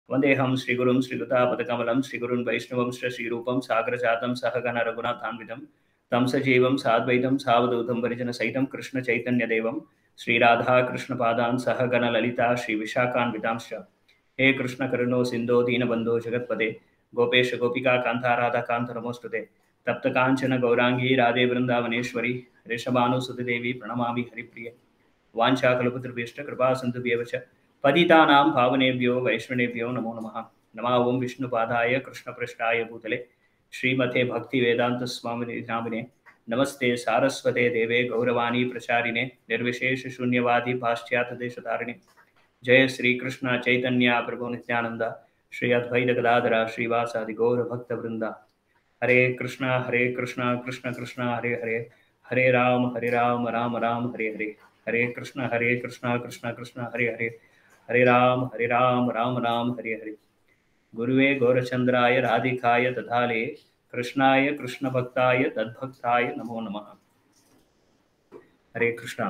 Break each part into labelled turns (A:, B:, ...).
A: वन्देऽहं श्रीगुरुं श्रीयुतापदकमलं श्रीगुरुन् वैष्णवं श्रीरूपं सागरजातं सहगण रघुनाथान्वितं तं सजीवं साद्वैतं सावधूतं परिजनसहितं कृष्णचैतन्यदेवं श्रीराधाकृष्णपादान् सहगणललिता श्रीविशाखान्वितांश्च हे कृष्णकरुणो सिन्धो दीनबन्धो जगत्पदे गोपेश गोपिका कान्ता राधाकान्त नमोऽस्तुते तप्तकाञ्चन गौराङ्गी राधे वृन्दावनेश्वरी ऋषभानुसुतदेवी प्रणमामि हरिप्रिय वाञ्छाकल्पतृभ्यश्च कृपा सन्तुभ्येव च पतितानां पावनेभ्यो वैष्णवेभ्यो नमो नमः नमा ओं विष्णुपादाय कृष्णपृष्ठाय भूतले श्रीमते भक्तिवेदान्तस्वामिने नामिने नमस्ते सारस्वते देवे गौरवाणी प्रचारिणे निर्विशेषशून्यवादी पाश्चात्यदेशधारिणे जय श्रीकृष्ण चैतन्य प्रभु नित्यानन्द श्री अद्वैत गदाधर श्रीवासादि गौरभक्तवृन्द हरे कृष्ण हरे कृष्ण कृष्ण कृष्ण हरे हरे हरे राम हरे राम राम राम हरे हरे हरे कृष्ण हरे कृष्ण कृष्ण कृष्ण हरे हरे हरे राम हरे राम राम राम हरे हरे गुरुवे गौरचन्द्राय राधिकाय तथाले कृष्णाय कृष्णभक्ताय तद्भक्ताय நமோ நம ஹரே கிருஷ்ணா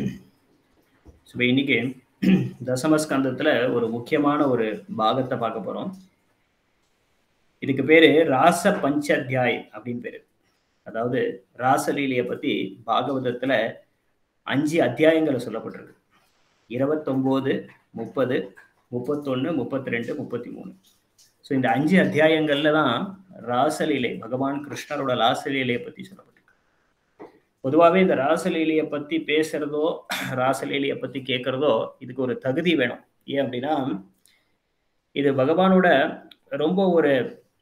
A: ஸோ இன்னைக்கு தசமஸ்கந்தத்தில் ஒரு முக்கியமான ஒரு பாகத்தை பார்க்க போகிறோம் இதுக்கு பேர் ராச பஞ்சத்தியாய் அப்படின்னு பேர் அதாவது ராசலீலையை பற்றி பாகவதத்தில் அஞ்சு அத்தியாயங்களை சொல்லப்பட்டிருக்கு இருபத்தொம்போது முப்பது முப்பத்தொன்று முப்பத்தி ரெண்டு முப்பத்தி மூணு ஸோ இந்த அஞ்சு அத்தியாயங்கள்ல தான் ராசலீலை பகவான் கிருஷ்ணரோட ராசலீலையை பற்றி சொல்லப்பட்டிருக்கு பொதுவாகவே இந்த ராசலீலையை பற்றி பேசுறதோ ராசலீலையை பற்றி கேட்குறதோ இதுக்கு ஒரு தகுதி வேணும் ஏன் அப்படின்னா இது பகவானோட ரொம்ப ஒரு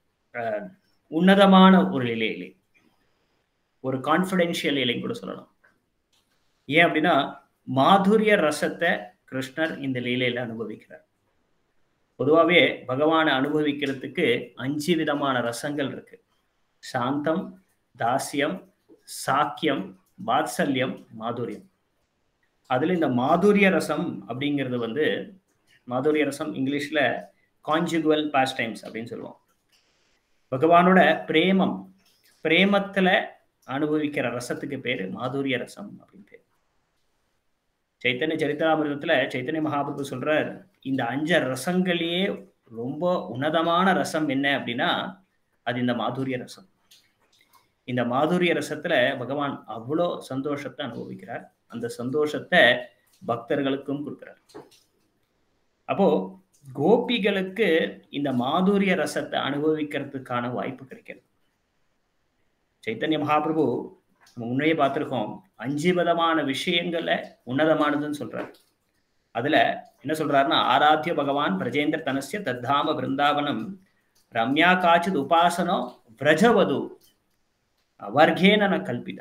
A: உன்னதமான ஒரு இலை ஒரு கான்ஃபிடென்ஷியல் இலைன்னு கூட சொல்லலாம் ஏன் அப்படின்னா மாதுரிய ரசத்தை கிருஷ்ணர் இந்த லீலையில அனுபவிக்கிறார் பொதுவாகவே பகவானை அனுபவிக்கிறதுக்கு அஞ்சு விதமான ரசங்கள் இருக்கு சாந்தம் தாசியம் சாக்கியம் வாத்சல்யம் மாதுரியம் அதுல இந்த மாதுரிய ரசம் அப்படிங்கிறது வந்து மாதுரிய ரசம் இங்கிலீஷ்ல கான்ஜுகுவல் பாஸ்ட் டைம்ஸ் அப்படின்னு சொல்லுவோம் பகவானோட பிரேமம் பிரேமத்துல அனுபவிக்கிற ரசத்துக்கு பேரு மாதுரிய ரசம் அப்படின்னு பேர் சைத்தன்ய சரித்திராமிரதத்துல சைத்தன்ய மகாபிரபு சொல்றார் இந்த அஞ்ச ரசங்களையே ரொம்ப உன்னதமான ரசம் என்ன அப்படின்னா அது இந்த மாதுரிய ரசம் இந்த மாதுரிய ரசத்துல பகவான் அவ்வளோ சந்தோஷத்தை அனுபவிக்கிறார் அந்த சந்தோஷத்தை பக்தர்களுக்கும் கொடுக்கிறார் அப்போ கோபிகளுக்கு இந்த மாதுரிய ரசத்தை அனுபவிக்கிறதுக்கான வாய்ப்பு கிடைக்கிறது சைத்தன்ய மகாபிரபு முன்னே பார்த்துருக்கோம் அஞ்சு விதமான விஷயங்கள்ல உன்னதமானதுன்னு சொல்றாரு அதுல என்ன சொல்றாருன்னா ஆராத்திய பகவான் பிரஜேந்திர தனசிய தத்தாம பிருந்தாவனம் ரம்யா காச்சித் உபாசனோ விரஜவது வர்க்கேன கல்பிதா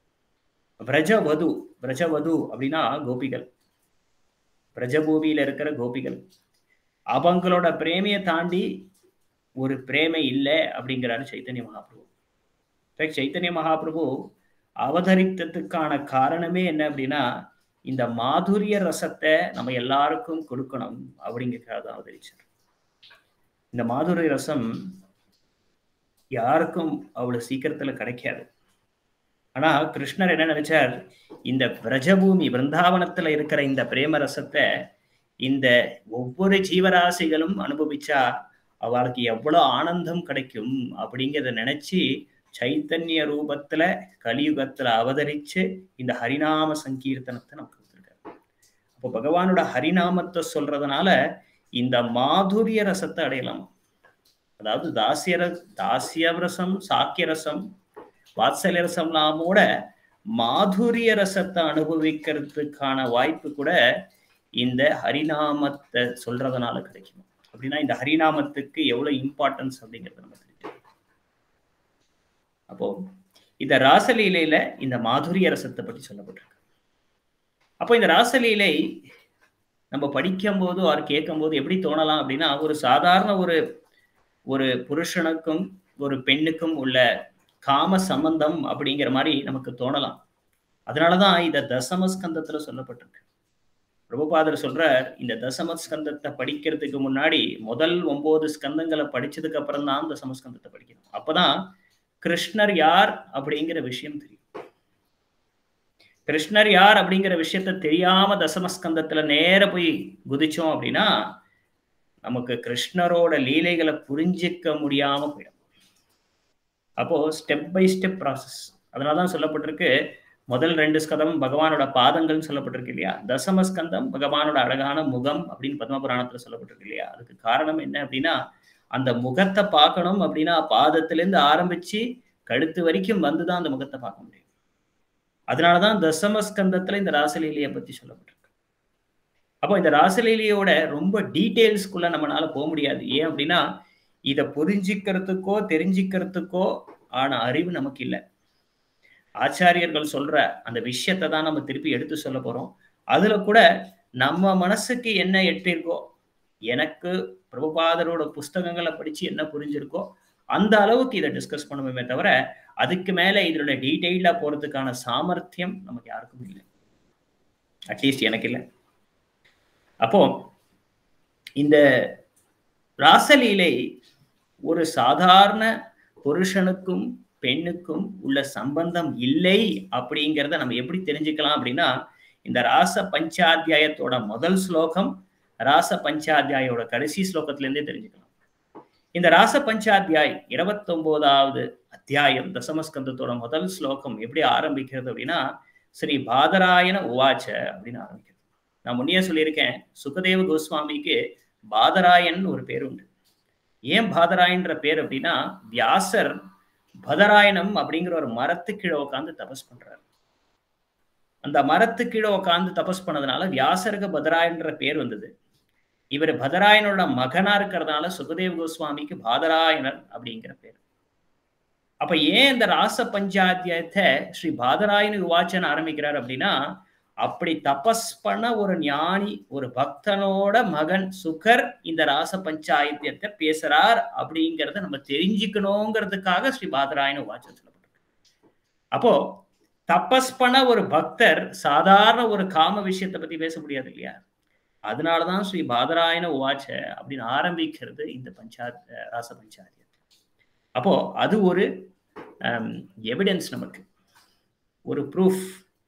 A: விரஜவது விரஜவது அப்படின்னா கோபிகள் பிரஜபூமியில இருக்கிற கோபிகள் அவங்களோட பிரேமையை தாண்டி ஒரு பிரேமை இல்லை அப்படிங்கிறாரு சைத்தன்ய மகாபிரபு சைத்தன்ய மகாபிரபு அவதரித்ததுக்கான காரணமே என்ன அப்படின்னா இந்த மாதுரிய ரசத்தை நம்ம எல்லாருக்கும் கொடுக்கணும் அப்படிங்கிறத அவதரிச்சார் இந்த மாதுரிய ரசம் யாருக்கும் அவ்வளவு சீக்கிரத்துல கிடைக்காது ஆனா கிருஷ்ணர் என்ன நினைச்சார் இந்த பிரஜபூமி பிருந்தாவனத்துல இருக்கிற இந்த பிரேம ரசத்தை இந்த ஒவ்வொரு ஜீவராசிகளும் அனுபவிச்சா அவளுக்கு எவ்வளவு ஆனந்தம் கிடைக்கும் அப்படிங்கிறத நினைச்சு சைத்தன்ய ரூபத்துல கலியுகத்துல அவதரிச்சு இந்த ஹரிநாம சங்கீர்த்தனத்தை நமக்கு கொடுத்துருக்காரு அப்போ பகவானோட ஹரிநாமத்தை சொல்றதுனால இந்த மாதுரிய ரசத்தை அடையலாம் அதாவது தாசிய தாசிய ரசம் சாக்கிய ரசம் வாத்சல்ய ரசம்லாமோட மாதுரிய ரசத்தை அனுபவிக்கிறதுக்கான வாய்ப்பு கூட இந்த ஹரிநாமத்தை சொல்றதுனால கிடைக்கும் அப்படின்னா இந்த ஹரிநாமத்துக்கு எவ்வளவு இம்பார்ட்டன்ஸ் அப்படிங்கிறது நம்ம தெரியும் அப்போ இந்த ராசலீலையில இந்த மாதுரிய ரசத்தை பற்றி சொல்லப்பட்டிருக்கு அப்போ இந்த ராசலீலை நம்ம படிக்கும் போது அவர் கேட்கும் போது எப்படி தோணலாம் அப்படின்னா ஒரு சாதாரண ஒரு ஒரு புருஷனுக்கும் ஒரு பெண்ணுக்கும் உள்ள காம சம்பந்தம் அப்படிங்கிற மாதிரி நமக்கு தோணலாம் அதனாலதான் இந்த தசமஸ்கந்தத்துல சொல்லப்பட்டிருக்கு பிரபுபாதர் சொல்றார் இந்த தசமஸ்கந்தத்தை படிக்கிறதுக்கு முன்னாடி முதல் ஒன்பது ஸ்கந்தங்களை படிச்சதுக்கு அப்புறம் தான் தசமஸ்கந்தத்தை படிக்கணும் அப்பதான் கிருஷ்ணர் யார் அப்படிங்கிற விஷயம் தெரியும் கிருஷ்ணர் யார் அப்படிங்கிற விஷயத்த தெரியாம தசமஸ்கந்தத்துல நேர போய் குதிச்சோம் அப்படின்னா நமக்கு கிருஷ்ணரோட லீலைகளை புரிஞ்சிக்க முடியாம போயிடும் அப்போ ஸ்டெப் பை ஸ்டெப் ப்ராசஸ் அதனால தான் சொல்லப்பட்டிருக்கு முதல் ரெண்டு ஸ்கந்தம் பகவானோட பாதங்கள்னு சொல்லப்பட்டிருக்கு இல்லையா தசம ஸ்கந்தம் பகவானோட அழகான முகம் அப்படின்னு பத்ம புராணத்துல சொல்லப்பட்டிருக்கு இல்லையா அதுக்கு காரணம் என்ன அப்படின்னா அந்த முகத்தை பார்க்கணும் அப்படின்னா பாதத்திலேருந்து ஆரம்பிச்சு கழுத்து வரைக்கும் வந்துதான் அந்த முகத்தை பார்க்க முடியும் அதனாலதான் தசம ஸ்கந்தத்துல இந்த ராசலீலையை பத்தி சொல்லப்பட்டிருக்கு அப்போ இந்த ராசலீலையோட ரொம்ப டீட்டெயில்ஸ்குள்ள நம்மளால போக முடியாது ஏன் அப்படின்னா இதை புரிஞ்சிக்கிறதுக்கோ தெரிஞ்சுக்கிறதுக்கோ ஆன அறிவு நமக்கு இல்லை ஆச்சாரியர்கள் சொல்ற அந்த விஷயத்தை தான் நம்ம திருப்பி எடுத்து சொல்ல போறோம் அதுல கூட நம்ம மனசுக்கு என்ன எட்டிருக்கோ எனக்கு பிரபுபாதரோட புஸ்தகங்களை படிச்சு என்ன புரிஞ்சிருக்கோ அந்த அளவுக்கு இதை டிஸ்கஸ் பண்ணுவோமே தவிர அதுக்கு மேல இதோட டீட்டெயிலா போறதுக்கான சாமர்த்தியம் நமக்கு யாருக்கும் இல்லை அட்லீஸ்ட் எனக்கு இல்லை அப்போ இந்த ராசலீலை ஒரு சாதாரண புருஷனுக்கும் பெண்ணுக்கும் உள்ள சம்பந்தம் இல்லை அப்படிங்கிறத நம்ம எப்படி தெரிஞ்சுக்கலாம் அப்படின்னா இந்த ராச பஞ்சாத்தியாயத்தோட முதல் ஸ்லோகம் ராச பஞ்சாத்தியாயோட கடைசி ஸ்லோகத்திலேருந்தே தெரிஞ்சுக்கலாம் இந்த ராச பஞ்சாத்தியாய் இருபத்தொன்பதாவது அத்தியாயம் தசமஸ்கந்தத்தோட முதல் ஸ்லோகம் எப்படி ஆரம்பிக்கிறது அப்படின்னா ஸ்ரீ பாதராயண உவாச்ச அப்படின்னு ஆரம்பிக்கிறது நான் முன்னே சொல்லியிருக்கேன் சுகதேவ கோஸ்வாமிக்கு பாதராயன் ஒரு பேர் உண்டு ஏன் பாதராயன்ற பேர் அப்படின்னா வியாசர் பதராயணம் அப்படிங்கிற ஒரு மரத்து கீழே உட்காந்து தபஸ் பண்றாரு அந்த மரத்து கீழே உட்காந்து தபஸ் பண்ணதுனால வியாசருக்கு பதராயன்ற பேர் வந்தது இவர் பதராயனோட மகனா இருக்கிறதுனால சுகதேவ கோஸ்வாமிக்கு பாதராயணர் அப்படிங்கிற பேர் அப்ப ஏன் இந்த ராச பஞ்சாத்தியத்தை ஸ்ரீ பாதராயண விவாச்சன் ஆரம்பிக்கிறார் அப்படின்னா அப்படி தபஸ் பண்ண ஒரு ஞானி ஒரு பக்தனோட மகன் சுகர் இந்த ராச பஞ்சாயத்தியத்தை பேசுறார் அப்படிங்கிறத நம்ம தெரிஞ்சுக்கணுங்கிறதுக்காக ஸ்ரீ பாதராயண உவாச்சன் சொல்லப்பட்டிருக்கு அப்போ தபஸ் பண்ண ஒரு பக்தர் சாதாரண ஒரு காம விஷயத்தை பத்தி பேச முடியாது இல்லையா அதனாலதான் ஸ்ரீ பாதராயண உவாச்ச அப்படின்னு ஆரம்பிக்கிறது இந்த பஞ்சா ராச பஞ்சாயத்து அப்போ அது ஒரு எவிடன்ஸ் நமக்கு ஒரு ப்ரூஃப்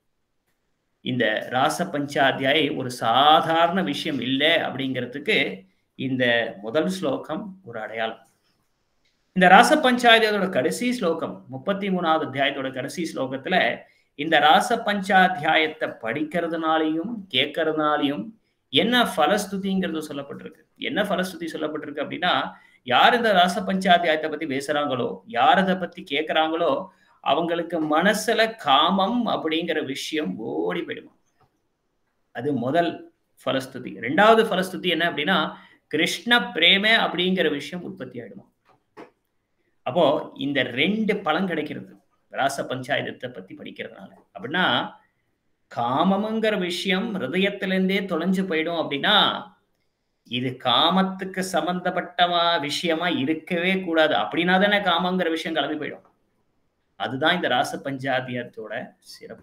A: இந்த ராச பஞ்சாத்தியாய் ஒரு சாதாரண விஷயம் இல்லை அப்படிங்கிறதுக்கு இந்த முதல் ஸ்லோகம் ஒரு அடையாளம் இந்த ராச பஞ்சாயத்தோட கடைசி ஸ்லோகம் முப்பத்தி மூணாவது அத்தியாயத்தோட கடைசி ஸ்லோகத்துல இந்த ராச பஞ்சாத்தியாயத்தை படிக்கிறதுனாலையும் கேட்கறதுனாலையும் என்ன ஃபலஸ்துதிங்கிறது சொல்லப்பட்டிருக்கு என்ன ஃபலஸ்துதி சொல்லப்பட்டிருக்கு அப்படின்னா யார் இந்த ராச பஞ்சாத்தியாயத்தை பத்தி பேசுறாங்களோ யார் அதை பத்தி கேட்கறாங்களோ அவங்களுக்கு மனசுல காமம் அப்படிங்கிற விஷயம் ஓடி போயிடுமா அது முதல் ஃபலஸ்துதி ரெண்டாவது ஃபலஸ்துதி என்ன அப்படின்னா கிருஷ்ண பிரேம அப்படிங்கிற விஷயம் உற்பத்தி ஆயிடுமா அப்போ இந்த ரெண்டு பலன் கிடைக்கிறது ராச பஞ்சாயத்தை பத்தி படிக்கிறதுனால அப்படின்னா காமம்ங்கிற விஷயம் ஹிருதயத்திலேருந்தே தொலைஞ்சு போயிடும் அப்படின்னா இது காமத்துக்கு சம்பந்தப்பட்டமா விஷயமா இருக்கவே கூடாது அப்படின்னா தானே காமங்கிற விஷயம் கிளம்பி போயிடும் அதுதான் இந்த ராச பஞ்சாபியத்தோட சிறப்பு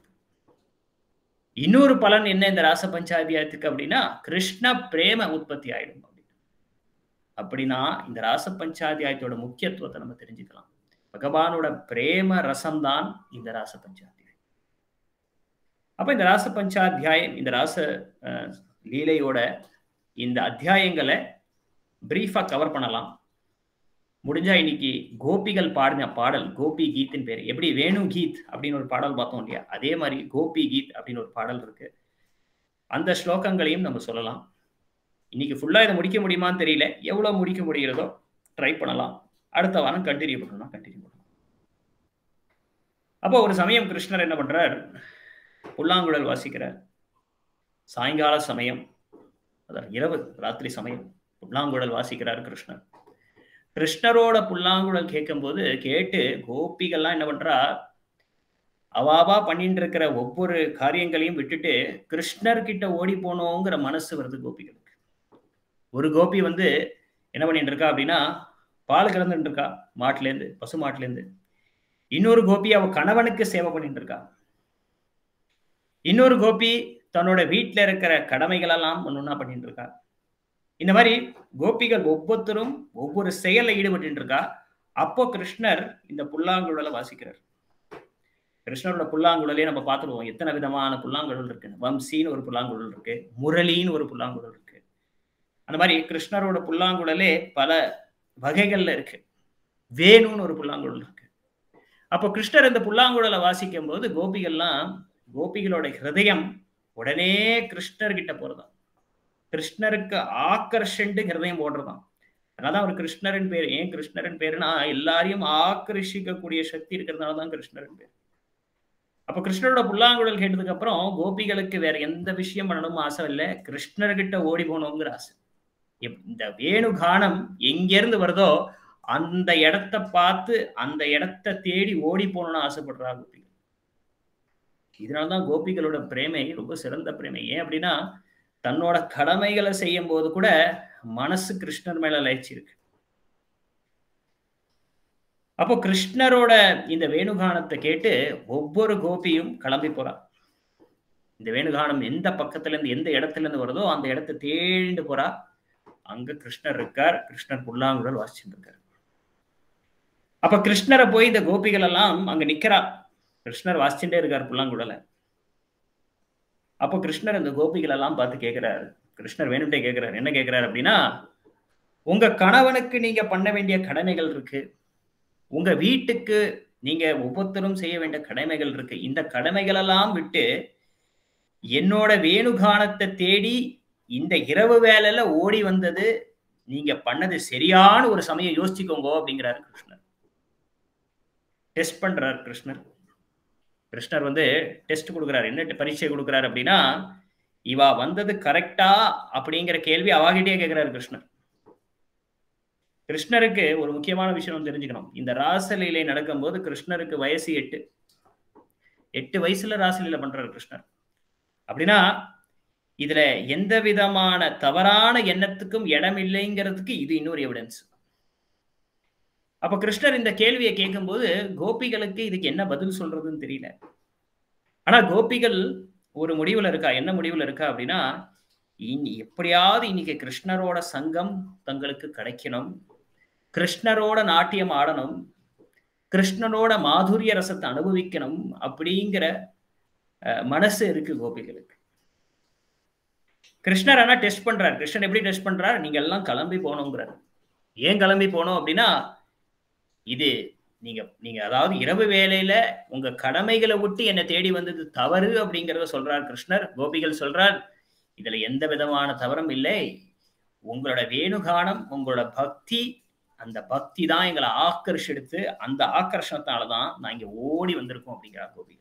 A: இன்னொரு பலன் என்ன இந்த ராச பஞ்சாபியத்துக்கு அப்படின்னா கிருஷ்ண பிரேம உற்பத்தி ஆயிடும் அப்படின்னா இந்த ராச பஞ்சாத்தியாயத்தோட முக்கியத்துவத்தை நம்ம தெரிஞ்சுக்கலாம் பகவானோட பிரேம ரசம்தான் இந்த ராச பஞ்சாத்தியாயம் அப்ப இந்த ராச பஞ்சாத்தியாயம் இந்த ராச லீலையோட இந்த அத்தியாயங்களை பிரீஃபா கவர் பண்ணலாம் முடிஞ்சா இன்னைக்கு கோபிகள் பாடின பாடல் கோபி கீத்தின் பேர் எப்படி வேணு கீத் அப்படின்னு ஒரு பாடல் பார்த்தோம் இல்லையா அதே மாதிரி கோபி கீத் அப்படின்னு ஒரு பாடல் இருக்கு அந்த ஸ்லோகங்களையும் நம்ம சொல்லலாம் இன்னைக்கு ஃபுல்லா இதை முடிக்க முடியுமான்னு தெரியல எவ்வளவு முடிக்க முடிகிறதோ ட்ரை பண்ணலாம் அடுத்த வாரம் கண்டினியூ பண்ணணும் கண்டினியூ பண்ணலாம் அப்போ ஒரு சமயம் கிருஷ்ணர் என்ன பண்றார் புல்லாங்குழல் வாசிக்கிறார் சாயங்கால சமயம் அதான் இரவு ராத்திரி சமயம் புல்லாங்குழல் வாசிக்கிறார் கிருஷ்ணர் கிருஷ்ணரோட புல்லாங்குழல் கேட்கும்போது கேட்டு கோபிகள்லாம் என்ன பண்றா அவாவா பண்ணிட்டு இருக்கிற ஒவ்வொரு காரியங்களையும் விட்டுட்டு கிருஷ்ணர் கிட்ட ஓடி போனோங்கிற மனசு வருது கோபிகளுக்கு ஒரு கோபி வந்து என்ன பண்ணிட்டு இருக்கா அப்படின்னா பால் கலந்துட்டு இருக்கா மாட்டுலேருந்து பசு மாட்டுலேருந்து இன்னொரு கோபி அவ கணவனுக்கு சேவை பண்ணிட்டு இருக்கா இன்னொரு கோபி தன்னோட வீட்டில் இருக்கிற கடமைகளெல்லாம் ஒன்று பண்ணிட்டு இருக்கா இந்த மாதிரி கோபிகள் ஒவ்வொருத்தரும் ஒவ்வொரு செயலில் ஈடுபட்டு இருக்கா அப்போ கிருஷ்ணர் இந்த புல்லாங்குழலை வாசிக்கிறார் கிருஷ்ணரோட புல்லாங்குழலே நம்ம பார்த்துருவோம் எத்தனை விதமான புல்லாங்குழல் இருக்கு வம்சின்னு ஒரு புல்லாங்குழல் இருக்கு முரளின்னு ஒரு புல்லாங்குழல் இருக்கு அந்த மாதிரி கிருஷ்ணரோட புல்லாங்குழலே பல வகைகள்ல இருக்கு வேணும்னு ஒரு புல்லாங்குழல் இருக்கு அப்போ கிருஷ்ணர் இந்த புல்லாங்குழலை வாசிக்கும் போது கோபிகள்லாம் கோபிகளோட ஹிருதயம் உடனே கிருஷ்ணர் கிட்ட போறதாம் கிருஷ்ணருக்கு ஆக்கர்ஷண்டு ஹிருதயம் ஓடுறதாம் அதனாலதான் அவர் கிருஷ்ணரின் பேர் ஏன் கிருஷ்ணரின் பேருனா எல்லாரையும் ஆக்கர்ஷிக்கக்கூடிய சக்தி இருக்கிறதுனால தான் கிருஷ்ணரின் பேர் அப்ப கிருஷ்ணரோட புல்லாங்குழல் கேட்டதுக்கு அப்புறம் கோபிகளுக்கு வேற எந்த விஷயம் பண்ணணும் ஆசை இல்லை கிருஷ்ணர்கிட்ட ஓடி போகணுங்கிற ஆசை இந்த வேணு கானம் எங்கிருந்து வருதோ அந்த இடத்த பார்த்து அந்த இடத்த தேடி ஓடி போகணும்னு ஆசைப்படுறா கோபிகள் இதனாலதான் கோபிகளோட பிரேமை ரொம்ப சிறந்த பிரேமை ஏன் அப்படின்னா தன்னோட கடமைகளை செய்யும் போது கூட மனசு கிருஷ்ணர் மேல லயிச்சு இருக்கு அப்போ கிருஷ்ணரோட இந்த வேணுகானத்தை கேட்டு ஒவ்வொரு கோபியும் கிளம்பி போறா இந்த வேணுகானம் எந்த பக்கத்துல இருந்து எந்த இடத்துல இருந்து வருதோ அந்த இடத்த தேடிண்டு போறா அங்க கிருஷ்ணர் இருக்கார் கிருஷ்ணர் புல்லாங்குழல் வாசிச்சுட்டு இருக்கார் அப்ப கிருஷ்ணரை போய் இந்த கோபிகள் எல்லாம் அங்க நிக்கிறா கிருஷ்ணர் வாசிச்சுட்டே இருக்கார் புல்லாங்குழலை அப்போ கிருஷ்ணர் இந்த கோபிகள் எல்லாம் பார்த்து கேட்கிறாரு கிருஷ்ணர் வேணும்ட்டே கேட்கிறாரு என்ன கேட்கிறாரு அப்படின்னா உங்க கணவனுக்கு நீங்க பண்ண வேண்டிய கடமைகள் இருக்கு உங்க வீட்டுக்கு நீங்க ஒவ்வொருத்தரும் செய்ய வேண்டிய கடமைகள் இருக்கு இந்த கடமைகள் எல்லாம் விட்டு என்னோட வேணுகானத்தை தேடி இந்த இரவு வேலையில ஓடி வந்தது நீங்க பண்ணது சரியான ஒரு சமயம் யோசிச்சுக்கோங்க அப்படிங்கிறாரு கிருஷ்ணர் டெஸ்ட் பண்றாரு கிருஷ்ணர் கிருஷ்ணர் வந்து டெஸ்ட் கொடுக்குறாரு என்ன பரீட்சை கொடுக்குறாரு அப்படின்னா இவா வந்தது கரெக்டா அப்படிங்கிற கேள்வி அவாகிட்டே கேட்கிறாரு கிருஷ்ணர் கிருஷ்ணருக்கு ஒரு முக்கியமான விஷயம் தெரிஞ்சுக்கணும் இந்த ராசலீலை நடக்கும்போது கிருஷ்ணருக்கு வயசு எட்டு எட்டு வயசுல ராசலீலை பண்றாரு கிருஷ்ணர் அப்படின்னா இதுல எந்த விதமான தவறான எண்ணத்துக்கும் இடம் இல்லைங்கிறதுக்கு இது இன்னொரு எவிடன்ஸ் அப்ப கிருஷ்ணர் இந்த கேள்வியை கேட்கும்போது கோபிகளுக்கு இதுக்கு என்ன பதில் சொல்றதுன்னு தெரியல ஆனா கோபிகள் ஒரு முடிவுல இருக்கா என்ன முடிவுல இருக்கா அப்படின்னா இனி எப்படியாவது இன்னைக்கு கிருஷ்ணரோட சங்கம் தங்களுக்கு கிடைக்கணும் கிருஷ்ணரோட நாட்டியம் ஆடணும் கிருஷ்ணனோட மாதுரிய ரசத்தை அனுபவிக்கணும் அப்படிங்கிற மனசு இருக்கு கோபிகளுக்கு கிருஷ்ணர் ஆனா டெஸ்ட் பண்றாரு கிருஷ்ணன் எப்படி டெஸ்ட் பண்றாரு நீங்க எல்லாம் கிளம்பி போகணுங்கிறார் ஏன் கிளம்பி போனோம் அப்படின்னா இது நீங்க நீங்க அதாவது இரவு வேலையில உங்க கடமைகளை விட்டு என்னை தேடி வந்தது தவறு அப்படிங்கிறத சொல்றார் கிருஷ்ணர் கோபிகள் சொல்றார் இதுல எந்த விதமான தவறும் இல்லை உங்களோட வேணுகானம் உங்களோட பக்தி அந்த பக்தி தான் எங்களை ஆக்கர்ஷெடுத்து அந்த ஆக்கர்ஷணத்தால தான் நான் இங்க ஓடி வந்திருக்கோம் அப்படிங்கிறார் கோபிகள்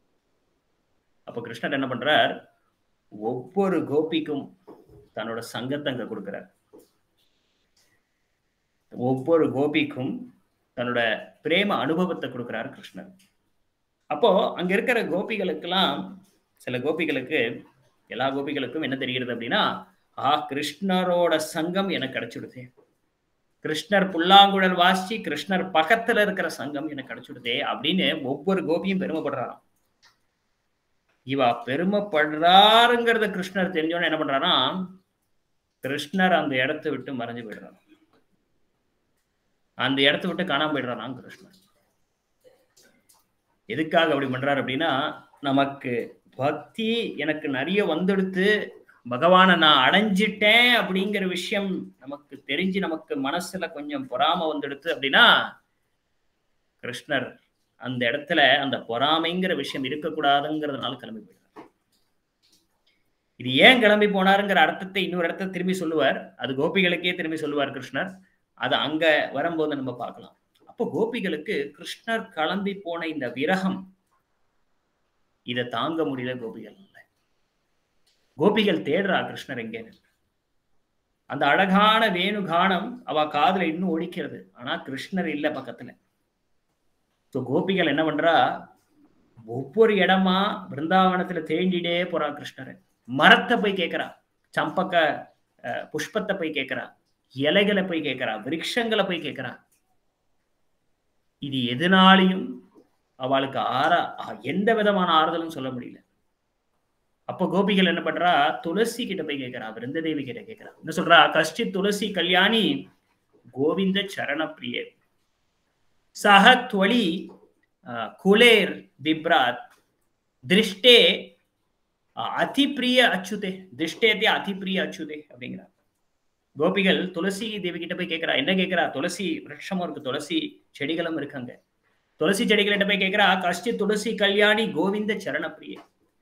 A: அப்ப கிருஷ்ணர் என்ன பண்றார் ஒவ்வொரு கோபிக்கும் தன்னோட சங்கத்தை அங்க கொடுக்கிறார் ஒவ்வொரு கோபிக்கும் தன்னோட பிரேம அனுபவத்தை கொடுக்கிறார் கிருஷ்ணர் அப்போ அங்க இருக்கிற கோபிகளுக்கெல்லாம் சில கோபிகளுக்கு எல்லா கோபிகளுக்கும் என்ன தெரிகிறது அப்படின்னா ஆ கிருஷ்ணரோட சங்கம் எனக்கு கிடைச்சிடுதே கிருஷ்ணர் புல்லாங்குழல் வாசி கிருஷ்ணர் பக்கத்துல இருக்கிற சங்கம் எனக்கு கிடைச்சிடுதே அப்படின்னு ஒவ்வொரு கோபியும் பெருமைப்படுறாராம் இவா பெருமைப்படுறாருங்கிறத கிருஷ்ணர் தெரிஞ்சோன்னு என்ன பண்றாரா கிருஷ்ணர் அந்த இடத்த விட்டு மறைஞ்சு போயிடுறாரு அந்த இடத்த விட்டு காணாம போயிடுறாராம் கிருஷ்ணர் எதுக்காக அப்படி பண்றாரு அப்படின்னா நமக்கு பக்தி எனக்கு நிறைய வந்துடுத்து பகவானை நான் அடைஞ்சிட்டேன் அப்படிங்கிற விஷயம் நமக்கு தெரிஞ்சு நமக்கு மனசுல கொஞ்சம் பொறாம வந்துடுத்து அப்படின்னா கிருஷ்ணர் அந்த இடத்துல அந்த பொறாமைங்கிற விஷயம் இருக்கக்கூடாதுங்கிறதுனால கிளம்பி போயிடுறார் இது ஏன் கிளம்பி போனாருங்கிற அர்த்தத்தை இன்னொரு இடத்த திரும்பி சொல்லுவார் அது கோபிகளுக்கே திரும்பி சொல்லுவார் கிருஷ்ணர் அது அங்க வரும்போது நம்ம பார்க்கலாம் அப்போ கோபிகளுக்கு கிருஷ்ணர் கிளம்பி போன இந்த விரகம் இதை தாங்க முடியல கோபிகள் கோபிகள் தேடுறா கிருஷ்ணர் எங்கே அந்த அழகான வேணு கானம் அவ காதுல இன்னும் ஒழிக்கிறது ஆனா கிருஷ்ணர் இல்ல பக்கத்துல ஸோ கோபிகள் என்ன பண்றா ஒவ்வொரு இடமா பிருந்தாவனத்துல தேண்டிட்டே போறா கிருஷ்ணரை மரத்தை போய் கேட்கிறா சம்பக்க புஷ்பத்தை போய் கேட்கிறா இலைகளை போய் கேட்கிறா விரக்ஷங்களை போய் கேட்கிறா இது எதனாலையும் அவளுக்கு ஆற எந்த விதமான ஆறுதலும் சொல்ல முடியல அப்ப கோபிகள் என்ன பண்றா துளசி கிட்ட போய் கேட்கிறா விருந்ததேவி கிட்ட கேட்கிறா என்ன சொல்றா கஷ்டி துளசி கல்யாணி கோவிந்த சரண பிரியர் சக துவளி குலேர் பிப்ராத் திருஷ்டே அதிப்பிரிய அச்சுதே திருஷ்டேத்தே அதிப்பிரிய அச்சுதே அப்படிங்கிறார் கோபிகள் துளசி தேவி கிட்ட போய் கேட்கிறா என்ன கேட்கிறா துளசி விரட்சமும் இருக்கு துளசி செடிகளும் இருக்காங்க துளசி செடிகள்கிட்ட போய் கேட்கிறா கஷ்டி துளசி கல்யாணி கோவிந்த சரணப்பிரியே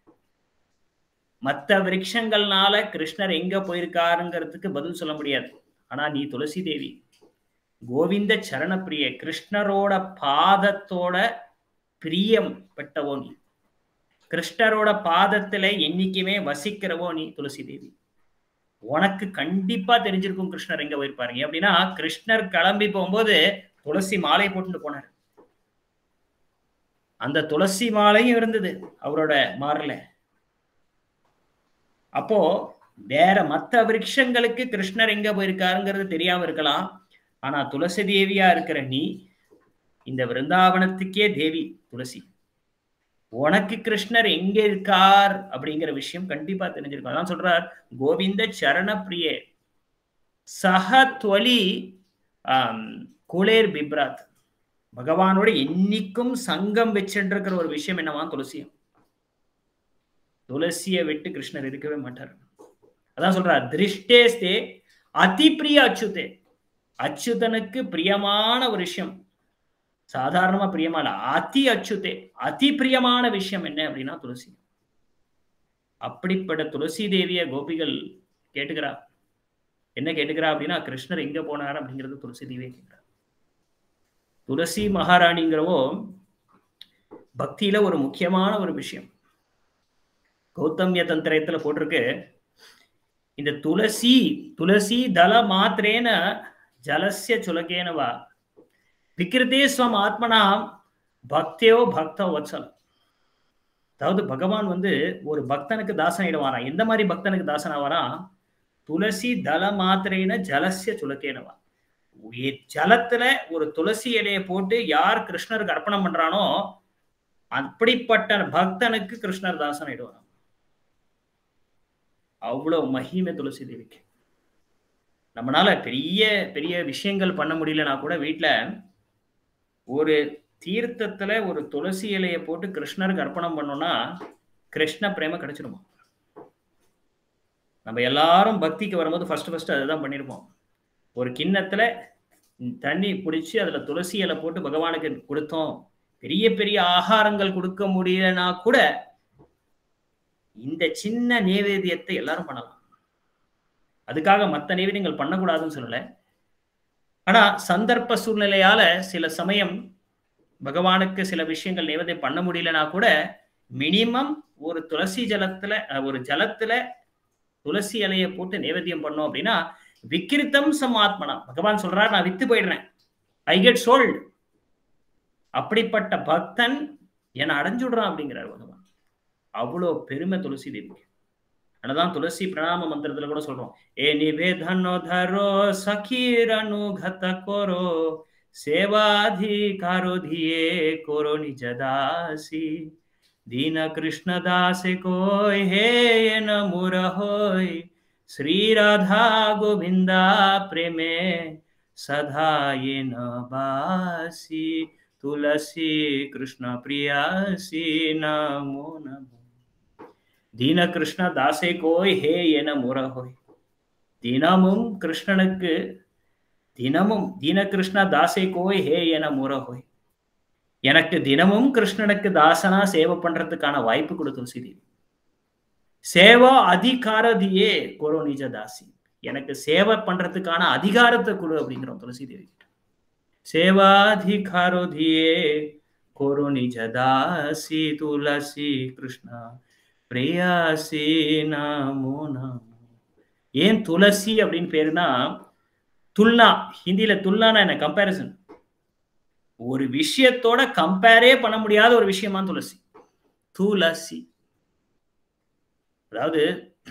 A: மற்ற விரக்ஷங்கள்னால கிருஷ்ணர் எங்க போயிருக்காருங்கிறதுக்கு பதில் சொல்ல முடியாது ஆனா நீ துளசி தேவி கோவிந்த சரணப்பிரிய கிருஷ்ணரோட பாதத்தோட பிரியம் பெற்றவோ நீ கிருஷ்ணரோட பாதத்துல என்னைக்குமே வசிக்கிறவோ நீ துளசி தேவி உனக்கு கண்டிப்பா தெரிஞ்சிருக்கும் கிருஷ்ணர் எங்க போயிருப்பாருங்க அப்படின்னா கிருஷ்ணர் கிளம்பி போகும்போது துளசி மாலை போட்டுட்டு போனார் அந்த துளசி மாலையும் இருந்தது அவரோட மாறல அப்போ வேற மற்ற விரக்ஷங்களுக்கு கிருஷ்ணர் எங்க போயிருக்காருங்கிறது தெரியாம இருக்கலாம் ஆனா துளசி தேவியா இருக்கிற நீ இந்த விருந்தாவனத்துக்கே தேவி துளசி உனக்கு கிருஷ்ணர் எங்க இருக்கார் அப்படிங்கிற விஷயம் கண்டிப்பா தெரிஞ்சிருக்கும் அதான் சொல்றார் கோவிந்த சரணப்பிரியே சஹ துவலி குளேர் பிப்ராத் பகவானோட என்னைக்கும் சங்கம் வச்சுருக்கிற ஒரு விஷயம் என்னவா துளசியம் துளசியை விட்டு கிருஷ்ணர் இருக்கவே மாட்டார் அதான் சொல்றார் திருஷ்டேஸ்தே அதி பிரிய அச்சுதே அச்சுதனுக்கு பிரியமான ஒரு விஷயம் சாதாரணமா பிரியமான அதி அச்சுதே அதி பிரியமான விஷயம் என்ன அப்படின்னா துளசி அப்படிப்பட்ட துளசி தேவிய கோபிகள் கேட்டுக்கிறா என்ன கேட்டுக்கிறா அப்படின்னா கிருஷ்ணர் எங்க போனார் அப்படிங்கிறது துளசி தேவியை கேட்கிறா துளசி மகாராணிங்கிறவோ பக்தியில ஒரு முக்கியமான ஒரு விஷயம் கௌதமிய தந்திரத்துல போட்டிருக்கு இந்த துளசி துளசி தல மாத்திரேன ஜலசிய சுலகேனவா விக்கிருத்தே ஸ்வம் ஆத்மனா பக்தியோ பக்த வத்சலம் அதாவது பகவான் வந்து ஒரு பக்தனுக்கு தாசன் ஆயிடுவாராம் எந்த மாதிரி பக்தனுக்கு தாசன் ஆவாராம் துளசி தல மாத்திரைன ஜலசிய சுலக்கேனவா ஜலத்துல ஒரு துளசி இலையை போட்டு யார் கிருஷ்ணருக்கு அர்ப்பணம் பண்றானோ அப்படிப்பட்ட பக்தனுக்கு கிருஷ்ணர் தாசன் ஆயிடுவாராம் அவ்வளவு மகிமை துளசி தேவிக்கு நம்மளால பெரிய பெரிய விஷயங்கள் பண்ண முடியலனா கூட வீட்டுல ஒரு தீர்த்தத்துல ஒரு துளசி இலையை போட்டு கிருஷ்ணருக்கு அர்ப்பணம் பண்ணோம்னா கிருஷ்ண பிரேம கிடைச்சிருமா நம்ம எல்லாரும் பக்திக்கு வரும்போது ஃபர்ஸ்ட் ஃபர்ஸ்ட் அதுதான் பண்ணியிருப்போம் ஒரு கிண்ணத்துல தண்ணி பிடிச்சி அதுல துளசி இலை போட்டு பகவானுக்கு கொடுத்தோம் பெரிய பெரிய ஆகாரங்கள் கொடுக்க முடியலனா கூட இந்த சின்ன நேவேதியத்தை எல்லாரும் பண்ணலாம் அதுக்காக மற்ற நேவேதியங்கள் பண்ணக்கூடாதுன்னு சொல்லல ஆனா சந்தர்ப்ப சூழ்நிலையால சில சமயம் பகவானுக்கு சில விஷயங்கள் நேவேதியம் பண்ண முடியலனா கூட மினிமம் ஒரு துளசி ஜலத்துல ஒரு ஜலத்துல துளசி இலையை போட்டு நேவேத்தியம் பண்ணோம் அப்படின்னா விக்கிருத்தம் சம் ஆத்மனா பகவான் சொல்றார் நான் வித்து போயிடுறேன் ஐ கெட் சோல்டு அப்படிப்பட்ட பக்தன் என்னை அடைஞ்சுடுறான் அப்படிங்கிறார் பகவான் அவ்வளோ பெருமை துளசி தேவிக்கு அதனாலதான் துளசி பிரணாம மந்திரத்துல கூட சொல்றோம் ஏ நிவேதனோ தரோ சகீர் அனுகத கோரோ சேவாதிகாரோ தியே கோரோ நிஜ தாசி दीन कृष्ण दास कोय हे न मुर होय श्री राधा गोविंदा प्रेमे सदा ये न बासी तुलसी कृष्ण प्रियासी नमो नमो दीन कृष्ण दासे कोय हे ये न मुर होय தினமும் கிருஷ்ணனுக்கு தினமும் தீன கிருஷ்ண தாசை கோய் ஹே என முற ஹோய் எனக்கு தினமும் கிருஷ்ணனுக்கு தாசனா சேவை பண்றதுக்கான வாய்ப்பு கொடு துளசி தேவி சேவா அதிகாரதியே கோரோ நிஜ தாசி எனக்கு சேவை பண்றதுக்கான அதிகாரத்தை கொடு அப்படிங்கிறோம் துளசி தேவி கிட்ட சேவாதிகாரோதியே கோரோ நிஜ தாசி துளசி கிருஷ்ணா பிரியாசி நமோ நமோ ஏன் துளசி அப்படின்னு பேருனா துல்னா ஹிந்தியில துல்னானா என்ன கம்பேரிசன் ஒரு விஷயத்தோட கம்பேரே பண்ண முடியாத ஒரு விஷயமா துளசி துளசி அதாவது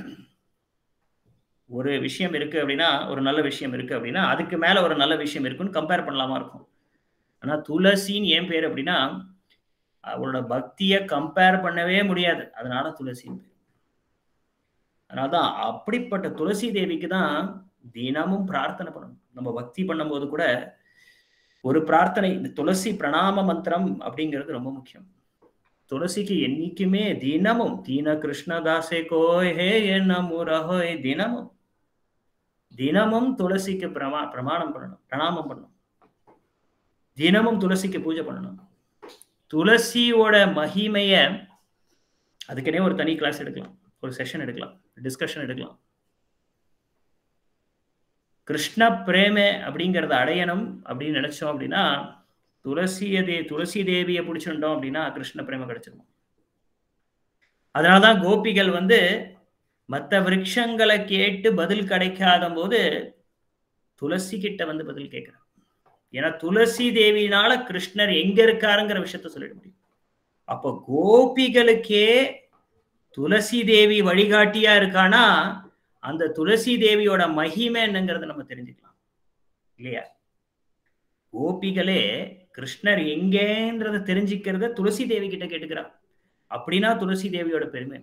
A: ஒரு விஷயம் இருக்கு அப்படின்னா ஒரு நல்ல விஷயம் இருக்கு அப்படின்னா அதுக்கு மேல ஒரு நல்ல விஷயம் இருக்குன்னு கம்பேர் பண்ணலாமா இருக்கும் ஆனா துளசின்னு ஏன் பேர் அப்படின்னா அவரோட பக்திய கம்பேர் பண்ணவே முடியாது அதனால துளசின்னு பேர் அதனாலதான் அப்படிப்பட்ட துளசி தேவிக்கு தான் தினமும் பிரார்த்தனை பண்ணணும் நம்ம பக்தி பண்ணும்போது கூட ஒரு பிரார்த்தனை இந்த துளசி பிரணாம மந்திரம் அப்படிங்கிறது ரொம்ப முக்கியம் துளசிக்கு என்னைக்குமே தினமும் தீன கிருஷ்ணதாசே கோய் ஹே என்ன முரஹோய் தினமும் தினமும் துளசிக்கு பிரமா பிரமாணம் பண்ணணும் பிரணாமம் பண்ணணும் தினமும் துளசிக்கு பூஜை பண்ணணும் துளசியோட மகிமைய அதுக்குனே ஒரு தனி கிளாஸ் எடுக்கலாம் ஒரு செஷன் எடுக்கலாம் டிஸ்கஷன் எடுக்கலாம் கிருஷ்ண பிரேம அப்படிங்கறத அடையணும் அப்படின்னு நினைச்சோம் அப்படின்னா துளசிய தே துளசி தேவியை பிடிச்சிருந்தோம் அப்படின்னா கிருஷ்ண பிரேம கிடைச்சிடும் அதனாலதான் கோபிகள் வந்து மற்ற விரக்ஷங்களை கேட்டு பதில் கிடைக்காத போது துளசி கிட்ட வந்து பதில் கேட்கிறார் ஏன்னா துளசி தேவியினால கிருஷ்ணர் எங்க இருக்காருங்கிற விஷயத்த சொல்லிட முடியும் அப்போ கோபிகளுக்கே துளசி தேவி வழிகாட்டியா இருக்கானா அந்த துளசி தேவியோட மகிமை என்னங்கிறத நம்ம தெரிஞ்சுக்கலாம் இல்லையா கோபிகளே கிருஷ்ணர் எங்கேன்றத தெரிஞ்சுக்கிறத துளசி தேவி கிட்ட கேட்டுக்கிறான் அப்படின்னா துளசி தேவியோட பெருமை